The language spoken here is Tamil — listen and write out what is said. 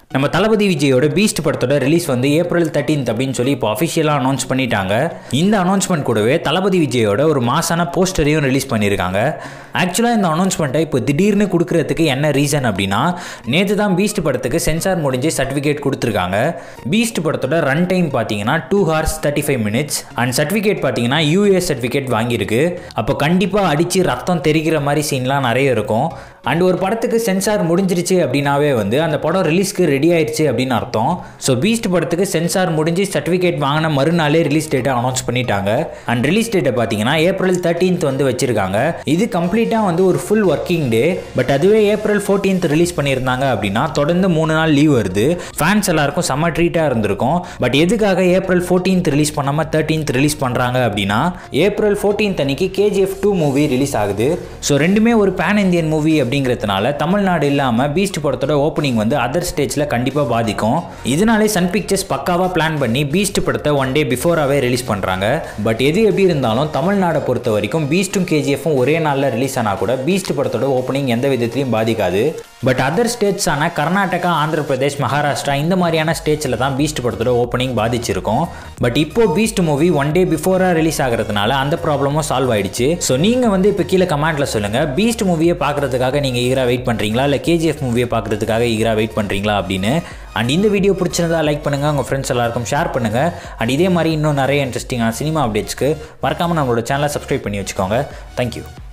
நம்ம தளபதி விஜயோட பீஸ்ட் படத்தோட ரிலீஸ் வந்து ஏப்ரல் தேர்ட்டீன்த் அப்படின்னு சொல்லி இப்போ அஃபிஷியலாக அனௌன்ஸ் பண்ணிட்டாங்க இந்த அனௌன்ஸ்மெண்ட் கூடவே தளபதி விஜயோட ஒரு மாசான போஸ்டரையும் ரிலீஸ் பண்ணியிருக்காங்க ஆக்சுவலாக இந்த அனௌன்ஸ்மெண்ட்டை இப்போ திடீர்னு கொடுக்கறதுக்கு என்ன ரீசன் அப்படின்னா நேற்று தான் பீஸ்ட் படத்துக்கு சென்சார் முடிஞ்சு சர்டிஃபிகேட் கொடுத்துருக்காங்க பீஸ்ட் படத்தோட ரன் டைம் பார்த்தீங்கன்னா two hours thirty five minutes and certificate பார்த்தீங்கன்னா யூஎஸ் சர்டிஃபிகேட் வாங்கியிருக்கு அப்போ கண்டிப்பாக அடித்து ரத்தம் தெரிகிற மாதிரி சீன்லாம் நிறைய இருக்கும் அண்ட் ஒரு படத்துக்கு சென்சார் முடிஞ்சிருச்சு அப்படின்னாவே வந்து அந்த படம் ரிலீஸ்க்கு ரெடி ஆயிடுச்சு அப்படின்னு அர்த்தம் ஸோ பீஸ்ட் படத்துக்கு சென்சார் முடிஞ்சு சர்டிஃபிகேட் வாங்கின மறுநாளே ரிலீஸ் டேட்டை அனௌன்ஸ் பண்ணிட்டாங்க அண்ட் ரிலீஸ் டேட்டை பார்த்தீங்கன்னா ஏப்ரல் தேர்ட்டீன்த் வந்து வச்சிருக்காங்க இது கம்ப்ளீட்டாக வந்து ஒரு ஃபுல் ஒர்க்கிங் டே பட் அதுவே ஏப்ரல் ஃபோர்டீன்த் ரிலீஸ் பண்ணியிருந்தாங்க அப்படின்னா தொடர்ந்து மூணு நாள் லீவ் வருது ஃபேன்ஸ் எல்லாருக்கும் செம்ம ட்ரீட்டாக இருந்திருக்கும் பட் எதுக்காக ஏப்ரல் ஃபோர்டீன்த் ரிலீஸ் பண்ணாமல் தேர்ட்டீன்த் ரிலீஸ் பண்ணுறாங்க அப்படின்னா ஏப்ரல் ஃபோர்டீன்த் அன்னைக்கு கேஜிஎஃப் டூ மூவி ரிலீஸ் ஆகுது ஸோ ரெண்டுமே ஒரு பேன் இந்தியன் மூவி அப்படிங்கிறதுனால தமிழ்நாடு இல்லாமல் பீஸ்ட் படத்தோட ஓப்பனிங் வந்து அதர் ஸ்டேட்ஸில் கண்டிப்பாக பாதிக்கும் இதனாலே சன் பிக்சர்ஸ் பக்காவாக பிளான் பண்ணி பீஸ்ட் படத்தை ஒன் டே பிஃபோராகவே ரிலீஸ் பண்ணுறாங்க பட் எது எப்படி இருந்தாலும் தமிழ்நாடை பொறுத்த வரைக்கும் பீஸ்ட்டும் கேஜிஎஃப்பும் ஒரே நாளில் ரிலீஸ் ஆனால் கூட பீஸ்ட் படத்தோட ஓப்பனிங் எந்த விதத்திலையும் பாதிக்காது பட் அதர் ஸ்டேட்ஸான கர்நாடகா ஆந்திர பிரதேஷ் மகாராஷ்டிரா இந்த மாதிரியான ஸ்டேட்ஸில் தான் பீஸ்ட் படத்தோட ஓப்பனிங் பாதிச்சிருக்கும் பட் இப்போ பீஸ்ட் மூவி ஒன் டே பிஃபோராக ரிலீஸ் ஆகிறதுனால அந்த ப்ராப்ளமும் சால்வ் ஆயிடுச்சு ஸோ நீங்கள் வந்து இப்போ கீழே கமெண்ட்டில் சொல்லுங்கள் பீஸ்ட் மூவியை பார்க்குறதுக்காக நீங்கள் ஈகராக வெயிட் பண்ணுறீங்களா இல்லை கேஜிஎஃப் மூவியை பார்க்குறதுக்காக ஈகராக வெயிட் பண்ணுறீங்களா அப்படின்னு அண்ட் இந்த வீடியோ பிடிச்சிருந்தா லைக் பண்ணுங்கள் உங்கள் ஃப்ரெண்ட்ஸ் எல்லாருக்கும் ஷேர் பண்ணுங்கள் அண்ட் இதே மாதிரி இன்னும் நிறைய இன்ட்ரெஸ்டிங்கான சினிமா அப்டேட்ஸ்க்கு மறக்காமல் நம்மளோட சேனலை சப்ஸ்கிரைப் பண்ணி வச்சுக்கோங்க தேங்க்யூ